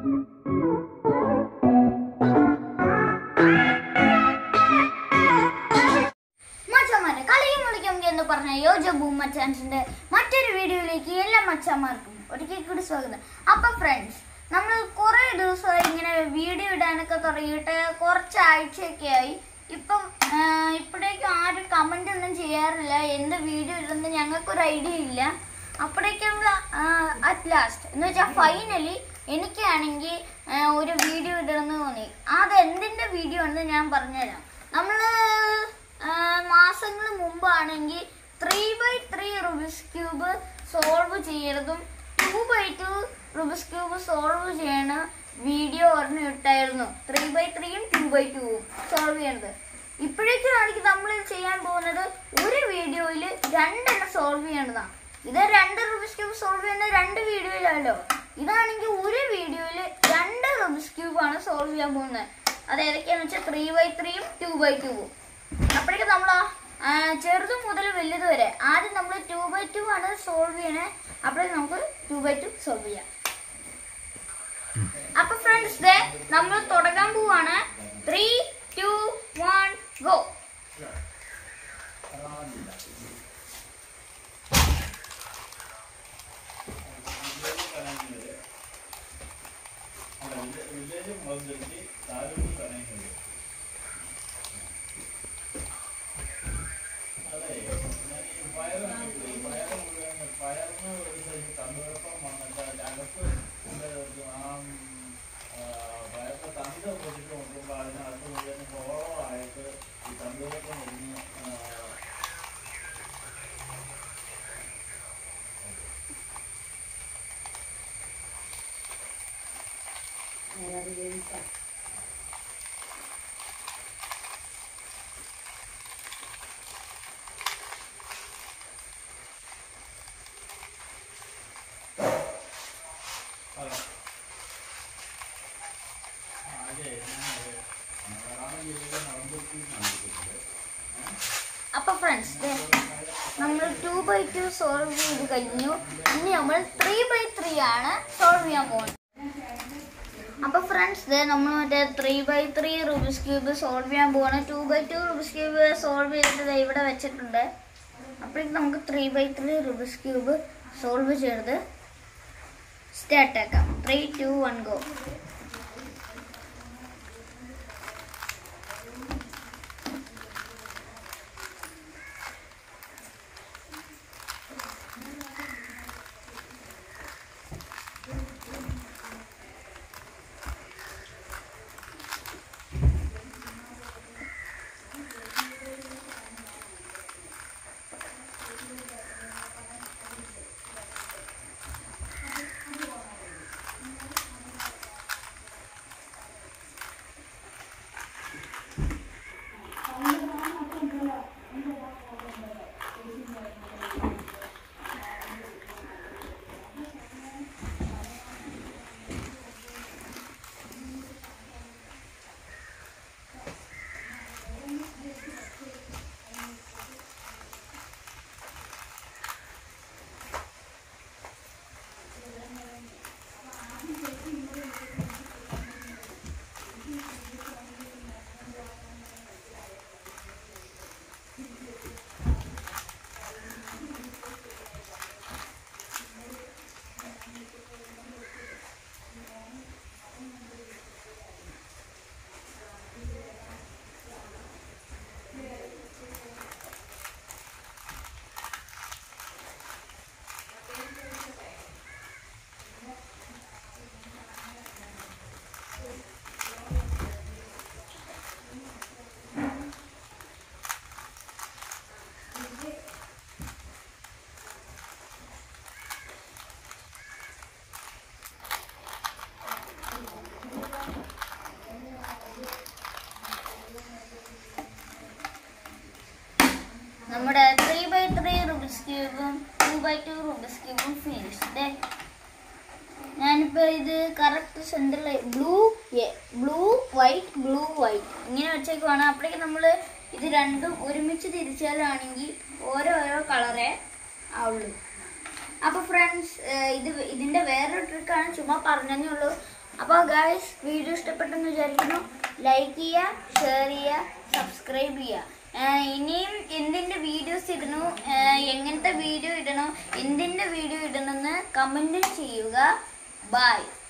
മച്ചന്മാരെ കളിയും വിളിക്കും എന്ന് പറഞ്ഞ യോജ ബൂം മച്ചാൻസിന്റെ മറ്റൊരു വീഡിയോയിലേക്ക് എല്ലാ മച്ചന്മാർക്കും ഒരിക്കൽ കൂടി സ്വാഗതം അപ്പൊ ഫ്രണ്ട്സ് നമ്മൾ കുറെ ദിവസമായി ഇങ്ങനെ വീഡിയോ ഇടാനൊക്കെ തുടങ്ങിയിട്ട് കുറച്ച് ആഴ്ചയൊക്കെ ആയി ഇപ്പം ആ, ഇപ്പോഴേക്കും ആരും കമന്റ് ഒന്നും ചെയ്യാറില്ല എന്ത് വീഡിയോ ഇടുന്നത് ഞങ്ങൾക്കൊരു ഐഡിയ ഇല്ല അപ്പോഴേക്കുള്ള അറ്റ് ലാസ്റ്റ് എന്ന് വെച്ചാൽ ഫൈനലി എനിക്കാണെങ്കിൽ ഒരു വീഡിയോ ഇടണമെന്ന് തോന്നി അത് എന്തിന്റെ വീഡിയോ ആണെന്ന് ഞാൻ പറഞ്ഞുതരാം നമ്മള് മാസങ്ങൾ മുമ്പാണെങ്കിൽ three by three Rubik's cube solve ചെയ്യണതും two by two Rubik's cube solve ചെയ്യണ വീഡിയോ ഒരെണ്ണം ഇട്ടായിരുന്നു ത്രീ ബൈ ത്രീയും ടു ബൈ ടുവും സോൾവ് ചെയ്യണത് ഇപ്പോഴേക്കാണെങ്കിൽ നമ്മൾ ചെയ്യാൻ പോകുന്നത് ഒരു വീഡിയോയിൽ രണ്ടെണ്ണം സോൾവ് ചെയ്യണതാണ് ഇത് രണ്ട് റുബിസ് ക്യൂബ് സോൾവ് ചെയ്യുന്ന രണ്ട് വീഡിയോയിലല്ലോ ഇതാണെങ്കിൽ ഒരു വീഡിയോയിൽ രണ്ട് റുബിസ് ക്യൂബ് ആണ് സോൾവ് ചെയ്യാൻ പോകുന്നത് അത് ഏതൊക്കെയാന്ന് വെച്ചാൽ ത്രീ ബൈ ത്രീയും ടു ബൈ ടുവും അപ്പോഴേക്കും നമ്മൾ ചെറുത് മുതൽ വലുത് വരെ ആദ്യം നമ്മൾ ടു ബൈ ടു ആണ് സോൾവ് ചെയ്യണേ അപ്പോഴേക്കും നമുക്ക് ടു ബൈ ടു സോൾവ് ചെയ്യാം അപ്പൊ ഫ്രണ്ട്സ് ദേ നമ്മൾ തുടങ്ങാൻ പോവാണ് ത്രീ ടു വൺ ഗോ അപ്പൊ ഫ്രണ്ട്സ് നമ്മൾ ടു ബൈ ടു സോൾവ് ചെയ്ത് കഴിഞ്ഞു ഇനി നമ്മൾ ത്രീ ബൈ ത്രീ ആണ് സോൾവ് ചെയ്യാൻ പോകുന്നത് അപ്പൊ ഫ്രണ്ട്സ് നമ്മൾ മറ്റേ three by three Rubik's cube solve ചെയ്യാൻ പോവാണ് two by two Rubik's cube solve ചെയ്തിട്ട് ദേ ഇവിടെ വെച്ചിട്ടുണ്ട് അപ്പോഴേക്കും നമുക്ക് three by three Rubik's cube solve ചെയ്ത് സ്റ്റാർട്ട് ആക്കാം ത്രീ ടു വൺ ഗോ നമ്മുടെ ത്രീ ബൈ ത്രീ റുബിസ് ക്യൂബും ടു ബൈ ടു റുബിസ് ക്യൂബും ഫിനിഷ്ഡ് ഞാനിപ്പോ ഇത് കറക്റ്റ് സെന്ററിൽ blue blue white blue white ഇങ്ങനെ വെച്ചേക്കുവാണ് അപ്പോഴേക്കും നമ്മൾ ഇത് രണ്ടും ഒരുമിച്ച് തിരിച്ചാലാണെങ്കിൽ ഓരോരോ കളറേ ആവുള്ളൂ അപ്പൊ ഫ്രണ്ട്സ് ഇത് ഇതിന്റെ വേറൊരു ട്രിക്കാണ് ചുമ്മാ പറഞ്ഞതേ ഉള്ളൂ അപ്പോൾ ഗായ്സ് വീഡിയോ ഇഷ്ടപ്പെട്ടെന്ന് വിചാരിക്കുന്നു ലൈക്ക് ചെയ്യുക ഷെയർ ചെയ്യുക സബ്സ്ക്രൈബ് ചെയ്യുക ഏഹ് ഇനിയും എന്തിൻ്റെ വീഡിയോസ് ഇടണോ ഏഹ് എങ്ങനത്തെ വീഡിയോ ഇടണോ എന്തിൻ്റെ വീഡിയോ ഇടണമെന്ന് കമൻറ്റ് ചെയ്യുക ബൈ